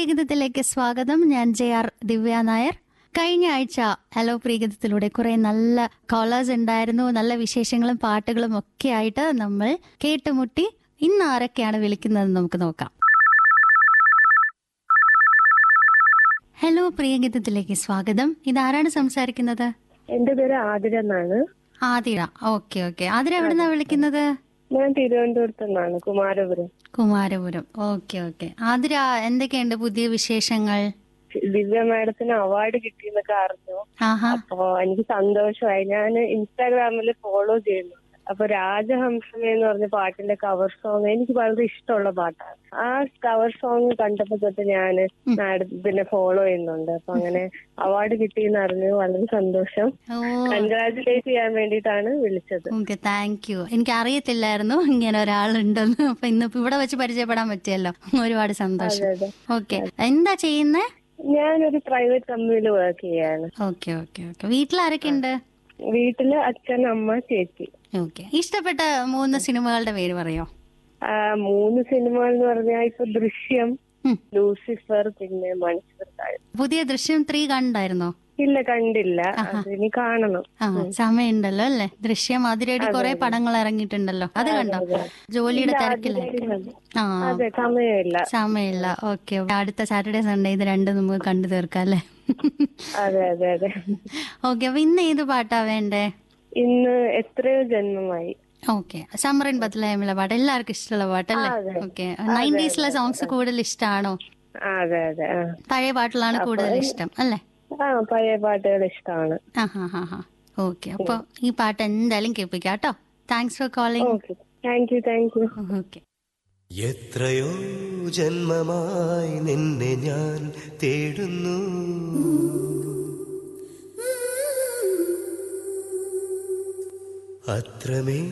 പ്രിയഗീതത്തിലേക്ക് സ്വാഗതം ഞാൻ J R ദിവ്യ നായർ കഴിഞ്ഞ ആഴ്ച ഹലോ പ്രിയഗീതത്തിലൂടെ കുറെ നല്ല കോളേഴ്സ് ഉണ്ടായിരുന്നു നല്ല വിശേഷങ്ങളും പാട്ടുകളും ഒക്കെ ആയിട്ട് നമ്മൾ കേട്ടുമുട്ടി ഇന്ന് ആരൊക്കെയാണ് വിളിക്കുന്നത് നമുക്ക് നോക്കാം ഹലോ പ്രിയഗീതത്തിലേക്ക് സ്വാഗതം ഇതാരാണ് സംസാരിക്കുന്നത് എന്റെ പേര് ആതിര എന്നാണ് ആതിര ഓക്കെ ഓക്കെ ആതിര എവിടുന്നാ വിളിക്കുന്നത് ഞാൻ തിരുവനന്തപുരത്ത് നിന്നാണ് കുമാരപുരം കുമാരപുരം ഓക്കെ ഓക്കെ ആതിര എന്തൊക്കെയുണ്ട് പുതിയ വിശേഷങ്ങൾ ദിവ്യ മാഡത്തിന് അവാർഡ് കിട്ടിയെന്നൊക്കെ അറിഞ്ഞു ആഹാ അപ്പൊ എനിക്ക് സന്തോഷമായി ഞാൻ ഇൻസ്റ്റാഗ്രാമിൽ ഫോളോ ചെയ്യുന്നുണ്ട് അപ്പൊ രാജഹംസമേ എന്ന് പറഞ്ഞ പാട്ടിന്റെ കവർ സോങ് എനിക്ക് വളരെ ഇഷ്ടമുള്ള പാട്ടാണ് ആ കവർ സോങ് കണ്ടപ്പോ തൊട്ട് ഞാൻ മാഡത്തിനെ ഫോളോ ചെയ്യുന്നുണ്ട് അപ്പൊ അങ്ങനെ അവാർഡ് കിട്ടിയെന്ന് അറിഞ്ഞു വളരെ സന്തോഷം ഓ കൺഗ്രാചുലേറ്റ് ചെയ്യാൻ വേണ്ടിയിട്ടാണ് വിളിച്ചത് ഓക്കെ താങ്ക് യു എനിക്ക് അറിയത്തില്ലായിരുന്നു ഇങ്ങനെ ഒരാളുണ്ടെന്ന് അപ്പൊ ഇന്നിപ്പോ ഇവിടെ വെച്ച് പരിചയപ്പെടാൻ പറ്റിയല്ലോ ഒരുപാട് സന്തോഷം അതെ. ഓക്കെ എന്താ ചെയ്യുന്നേ ഞാനൊരു പ്രൈവറ്റ് കമ്പനിയിൽ വർക്ക് ചെയ്യാണ് ഓക്കെ ഓക്കെ ഓക്കെ വീട്ടിൽ ആരൊക്കെ ഉണ്ട് വീട്ടില് അച്ഛൻ അമ്മ ചേച്ചി ഓക്കെ ഇഷ്ടപ്പെട്ട മൂന്ന് സിനിമകളുടെ പേര് പറയോ ആ, മൂന്ന് സിനിമകൾ എന്ന് പറഞ്ഞാൽ ഇപ്പൊ ദൃശ്യം ഉം. ലൂസിഫർ പിന്നെ മണിച്ചിത്ര താഴ് പുതിയ ദൃശ്യം ത്രീ കണ്ടായിരുന്നോ ഇല്ല കണ്ടില്ല അതിനി കാണണം ആ സമയമുണ്ടല്ലോ അല്ലേ ദൃശ്യം അതിരടി കുറെ പടങ്ങൾ ഇറങ്ങിയിട്ടുണ്ടല്ലോ അത് കണ്ടോ ജോലിയുടെ തിരക്കിലായിരിക്കും ആ അതെ സമയമില്ല സമയമില്ല ഓക്കെ അടുത്ത സാറ്റർഡേ സൺഡേ ഇത് രണ്ടും നമുക്ക് കണ്ടു തീർക്കാം അല്ലേ അതെ അതെ അതെ ഓക്കെ അപ്പൊ ഇന്ന് ഏത് പാട്ടാ വേണ്ടേ ഇന്ന് എത്രയോ ജന്മമായി ഓക്കെ സമ്മറിൻ ബത്ലഹേമിലെ പാട്ട് എല്ലാവർക്കും ഇഷ്ടമുള്ള പാട്ടല്ലേ അതെ. ഓക്കെ നയൻറ്റീസിലെ സോങ്സ് കൂടുതൽ ഇഷ്ടമാണോ ആ, അതെ അതെ ആ. പഴയ പാട്ടുകളാണ് കൂടുതൽ ഇഷ്ടം അല്ലേ ആ പഴയ പാട്ടുകൾ ഇഷ്ടമാണ് ആ ഹാ ഹാ ഹാ ഓക്കെ അപ്പൊ ഈ പാട്ട് എന്തായാലും കേൾപ്പിക്കാം കേട്ടോ thanks for calling okay thank you thank you okay എത്രയോ ജന്മമായി നിന്നെ ഞാൻ തേടുന്നു അത്രമേ